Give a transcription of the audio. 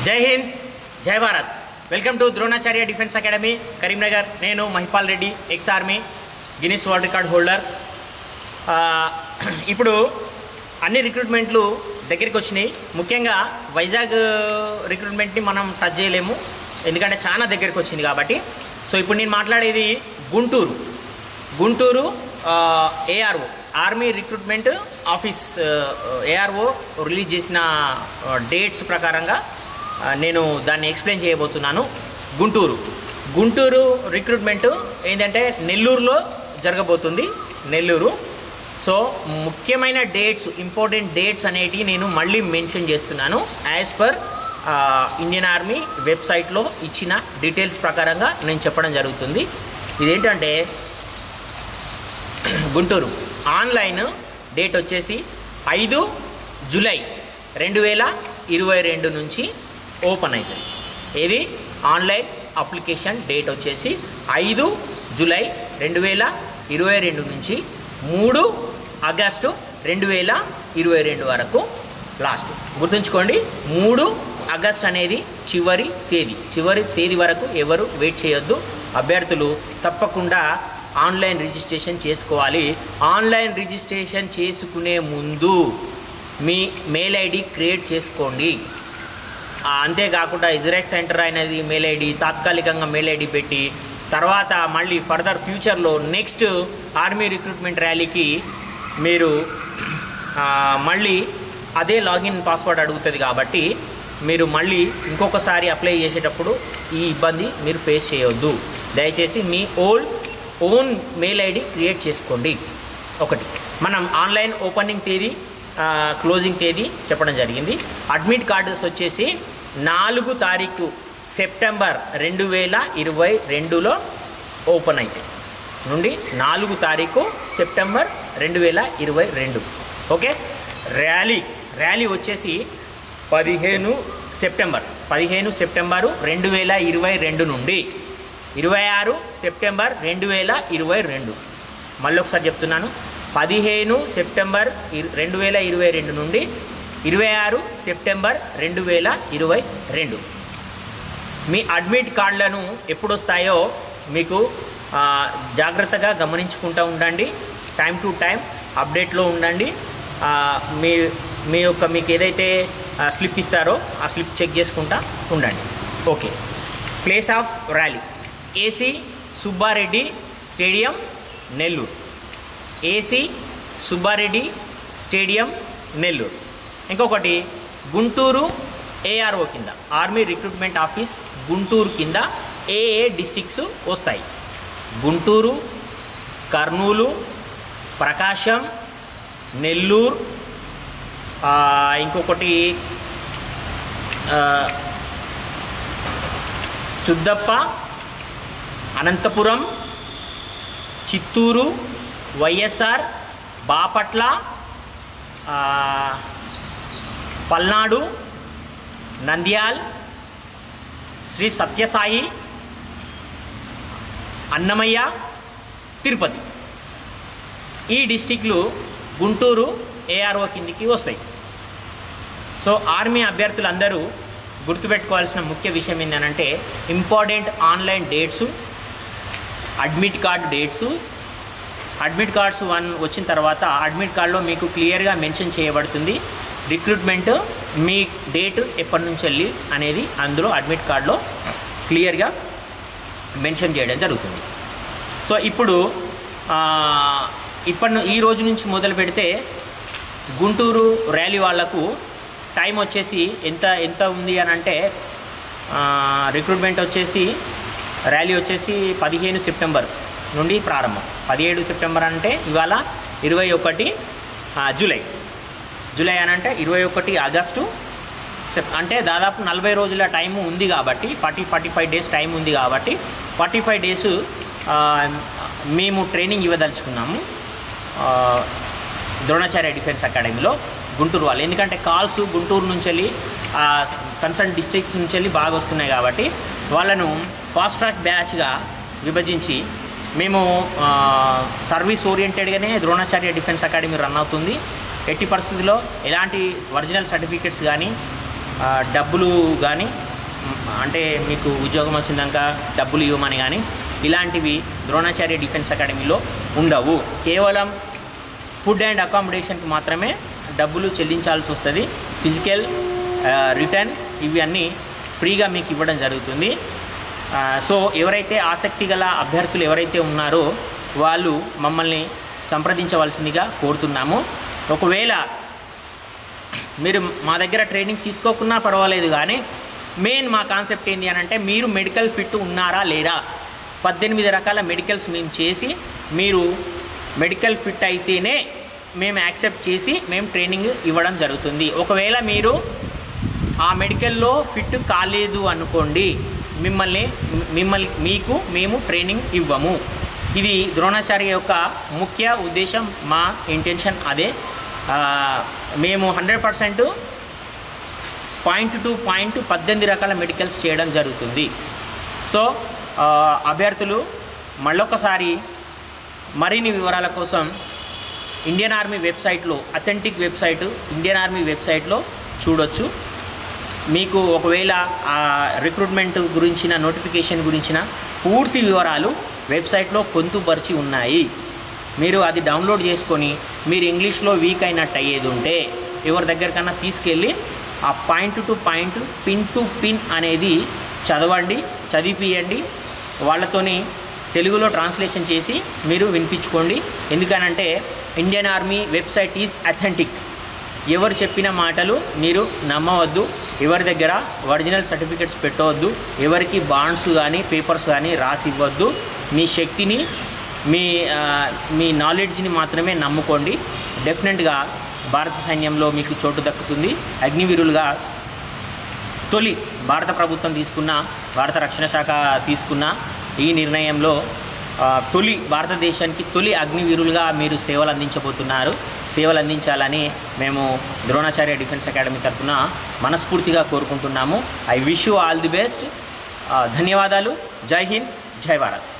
జై హింద్ జై Bharat welcome to Dronacharya defence academy Karimnagar నేను Mahipal Reddy ex army Guinness world record holder ఆ, ఇప్పుడు అన్ని రిక్రూట్మెంట్లు దగ్గరికి వచ్చినాయి ముఖ్యంగా వైజాగ్ రిక్రూట్మెంట్ని మనం టచ్ చేయలేము ఎందుకంటే చాలా దగ్గరికి వచ్చింది కాబట్టి సో ఇప్పుడు నేను మాట్లాడేది Guntur Guntur ARO army recruitment office ARO release చేసిన డేట్స్ ప్రకారంగా ఆ, నేను దాన్ని ఎక్స్ప్లెయిన్ చేయబోతున్నాను గుంటూరు గుంటూరు రిక్రూట్మెంట్ ఏంటంటే నెల్లూరులో జరగబోతుంది నెల్లూరు సో ముఖ్యమైన డేట్స్ ఇంపార్టెంట్ డేట్స్ అనేటివి నేను మళ్ళీ మెన్షన్ చేస్తున్నాను యాజ్ పర్ ఇండియన్ ఆర్మీ వెబ్సైట్లో ఇచ్చిన డీటెయిల్స్ ప్రకారంగా నేను చెప్పడం జరుగుతుంది ఇదేంటంటే గుంటూరు ఆన్లైన్ డేట్ వచ్చేసి ఐదు జూలై రెండు వేల ఇరవై రెండు నుంచి ఓపెన్ అవుతుంది ఏది ఆన్లైన్ అప్లికేషన్ డేట్ వచ్చేసి ఐదు జూలై రెండు వేల ఇరవై రెండు నుంచి మూడు ఆగస్టు రెండు వేల ఇరవై రెండు వరకు లాస్ట్ గుర్తుంచుకోండి మూడు ఆగస్ట్ అనేది చివరి తేదీ చివరి తేదీ వరకు ఎవరు వెయిట్ చేయొద్దు అభ్యర్థులు తప్పకుండా ఆన్లైన్ రిజిస్ట్రేషన్ చేసుకోవాలి ఆన్లైన్ రిజిస్ట్రేషన్ చేసుకునే ముందు మీ మెయిల్ ఐడి క్రియేట్ చేసుకోండి ఆ, అంతేకాకుండా ఇజ్రాక్ సెంటర్ అనేది మెయిల్ ఐడి తాత్కాలికంగా మెయిల్ ఐడి పెట్టి తర్వాత మళ్ళీ ఫర్దర్ ఫ్యూచర్లో నెక్స్ట్ ఆర్మీ రిక్రూట్మెంట్ ర్యాలీకి మీరు ఆ, మళ్ళీ అదే లాగిన్ పాస్వర్డ్ అడుగుతుంది కాబట్టి మీరు మళ్ళీ ఇంకొకసారి అప్లై చేసేటప్పుడు ఈ ఇబ్బంది మీరు ఫేస్ చేయొద్దు దయచేసి మీ old own mail ID create చేసుకోండి ఒకటి మనం ఆన్లైన్ ఓపెనింగ్ తేదీ ఆ, క్లోజింగ్ తేదీ చెప్పడం జరిగింది అడ్మిట్ కార్డ్స్ వచ్చేసి నాలుగు తారీఖు సెప్టెంబర్ రెండు వేల ఇరవై రెండులో ఓపెన్ అవుతాయి నుండి నాలుగు తారీఖు సెప్టెంబర్ రెండు వేల ఇరవై రెండు ఓకే ర్యాలీ ర్యాలీ వచ్చేసి పదిహేను సెప్టెంబర్ పదిహేను సెప్టెంబరు రెండు వేల ఇరవై రెండు నుండి ఇరవై ఆరు సెప్టెంబర్ రెండు వేల ఇరవై రెండు మళ్ళీ ఒకసారి చెప్తున్నాను పదిహేను సెప్టెంబర్ ఇర్- రెండు వేల ఇరవై రెండు నుండి ఇరవై ఆరు సెప్టెంబర్ రెండు వేల ఇరవై రెండు మీ అడ్మిట్ కార్డులను ఎప్పుడు వస్తాయో మీకు ఆ, జాగ్రత్తగా గమనించుకుంటూ ఉండండి టైం టు టైం అప్డేట్లో ఉండండి ఆ, మీ మీ యొక్క మీకు ఏదైతే ఆ, స్లిప్ ఇస్తారో ఆ స్లిప్ చెక్ చేసుకుంటా ఉండండి okay place of rally AC Subbareddy stadium Nellore AC Subbareddy stadium Nellore ఇంకొకటి గుంటూరు ఏఆర్ఓ కింద ఆర్మీ రిక్రూట్మెంట్ ఆఫీస్ గుంటూరు కింద ఏ ఏ డిస్టిక్స్ వస్తాయి గుంటూరు కర్నూలు ప్రకాశం నెల్లూరు ఆ, ఇంకొకటి ఆ, చుద్దప్ప అనంతపురం చిత్తూరు వైఎస్ఆర్ బాపట్ల ఆ, పల్నాడు నంద్యాల్ శ్రీ సత్యసాయి అన్నమయ్య తిరుపతి ఈ డిస్టిక్లు గుంటూరు ఏఆర్ఓ కిందికి వస్తాయి సో ఆర్మీ అభ్యర్థులందరూ గుర్తుపెట్టుకోవాల్సిన ముఖ్య విషయం ఏంటంటే important online dates admit card dates admit cards one వచ్చిన తర్వాత అడ్మిట్ కార్డులో మీకు క్లియర్గా మెన్షన్ చేయబడుతుంది రిక్రూట్మెంట్ మీ డేట్ ఎప్పటి నుంచి వెళ్ళి అనేది అందులో అడ్మిట్ కార్డులో క్లియర్గా మెన్షన్ చేయడం జరుగుతుంది సో ఇప్పుడు ఆ, ఇప్పటి ను- ఈ రోజు నుంచి మొదలు పెడితే గుంటూరు ర్యాలీ వాళ్లకు టైం వచ్చేసి ఎంత ఎంత ఉంది అని అంటే రిక్రూట్మెంట్ వచ్చేసి ర్యాలీ వచ్చేసి పదిహేను సెప్టెంబర్ నుండి ప్రారంభం పదిహేడు సెప్టెంబర్ అంటే ఇవాళ ఇరవై ఒకటి ఆ, జూలై జూలై అని అంటే ఇరవై ఒకటి ఆగస్టు సెప్- అంటే దాదాపు నలభై రోజుల టైం ఉంది కాబట్టి forty forty five days time ఉంది కాబట్టి ఫార్టీ ఫైవ్ డేస్ మేము ట్రైనింగ్ ఇవ్వదలుచుకున్నాము ఆ, ద్రోణాచార్య డిఫెన్స్ అకాడమీలో గుంటూరు వాళ్ళు ఎందుకంటే కాల్స్ గుంటూరు నుంచి వెళ్ళి కన్సర్న్ డిస్ట్రిక్ట్స్ నుంచి వెళ్ళి బాగా వస్తున్నాయి కాబట్టి వాళ్ళను ఫాస్ట్ ట్రాక్ బ్యాచ్గా విభజించి మేము ఆ, సర్వీస్ ఓరియంటెడ్గానే ద్రోణాచార్య డిఫెన్స్ అకాడమీ రన్ అవుతుంది ఎట్టి పరిస్థితుల్లో ఎలాంటి ఒరిజినల్ సర్టిఫికెట్స్ కానీ ఆ, డబ్బులు కానీ అంటే మీకు ఉద్యోగం వచ్చిందాక డబ్బులు ఇవ్వమని కానీ ఇలాంటివి ద్రోణాచార్య డిఫెన్స్ అకాడమీలో ఉండవు కేవలం ఫుడ్ అండ్ అకామిడేషన్కి మాత్రమే డబ్బులు చెల్లించాల్సి వస్తుంది ఫిజికల్ రిటర్న్ ఇవి అన్నీ ఫ్రీగా మీకు ఇవ్వడం జరుగుతుంది ఆ, సో ఎవరైతే ఆసక్తి గల అభ్యర్థులు ఎవరైతే ఉన్నారో వాళ్ళు మమ్మల్ని సంప్రదించవలసిందిగా కోరుతున్నాము ఒకవేళ మీరు మా దగ్గర ట్రైనింగ్ తీసుకోకున్నా పర్వాలేదు కానీ మెయిన్ మా కాన్సెప్ట్ ఏంటి అని అంటే మీరు మెడికల్ ఫిట్ ఉన్నారా లేరా పద్దెనిమిది రకాల మెడికల్స్ మేము చేసి మీరు మెడికల్ ఫిట్ అయితేనే మేము యాక్సెప్ట్ చేసి మేము ట్రైనింగ్ ఇవ్వడం జరుగుతుంది ఒకవేళ మీరు ఆ మెడికల్లో ఫిట్ కాలేదు అనుకోండి మిమ్మల్ని మిమ్మల్ని మీకు మేము ట్రైనింగ్ ఇవ్వము ఇది ద్రోణాచార్య యొక్క ముఖ్య ఉద్దేశం మా ఇంటెన్షన్ అదే ఆ, మేము hundred percent point to point పద్దెనిమిది రకాల మెడికల్స్ చేయడం జరుగుతుంది సో ఆ, అభ్యర్థులు మళ్ళొకసారి మరిన్ని వివరాల కోసం ఇండియన్ ఆర్మీ వెబ్సైట్లో అథెంటిక్ వెబ్సైట్ ఇండియన్ ఆర్మీ వెబ్సైట్లో చూడొచ్చు మీకు ఒకవేళ ఆ రిక్రూట్మెంట్ గురించిన నోటిఫికేషన్ గురించిన పూర్తి వివరాలు వెబ్సైట్లో పొందుపరిచి ఉన్నాయి మీరు అది డౌన్లోడ్ చేసుకొని మీరు ఇంగ్లీష్లో వీక్ అయినట్టు అయ్యేది ఉంటే ఎవరి దగ్గరికన్నా తీసుకెళ్ళి ఆ point to point pin to pin అనేది చదవండి చదివిపియండి వాళ్ళతోని తెలుగులో ట్రాన్స్లేషన్ చేసి మీరు వినిపించుకోండి ఎందుకనంటే Indian army website is authentic ఎవరు చెప్పిన మాటలు మీరు నమ్మవద్దు ఎవరి దగ్గర ఒరిజినల్ సర్టిఫికెట్స్ పెట్టవద్దు ఎవరికి బాండ్స్ కానీ పేపర్స్ కానీ రాసి ఇవ్వద్దు మీ శక్తిని మీ ఆ, మీ నాలెడ్జ్ని మాత్రమే నమ్ముకోండి డెఫినెట్గా భారత సైన్యంలో మీకు చోటు దక్కుతుంది అగ్నివీరులుగా తొలి భారత ప్రభుత్వం తీసుకున్న భారత రక్షణ శాఖ తీసుకున్న ఈ నిర్ణయంలో ఆ, తొలి భారతదేశానికి తొలి అగ్నివీరులుగా మీరు సేవలు అందించబోతున్నారు సేవలు అందించాలని మేము ద్రోణాచార్య డిఫెన్స్ అకాడమీ తరఫున మనస్ఫూర్తిగా కోరుకుంటున్నాము I wish you all the best ధన్యవాదాలు జై హింద్ జై భారత్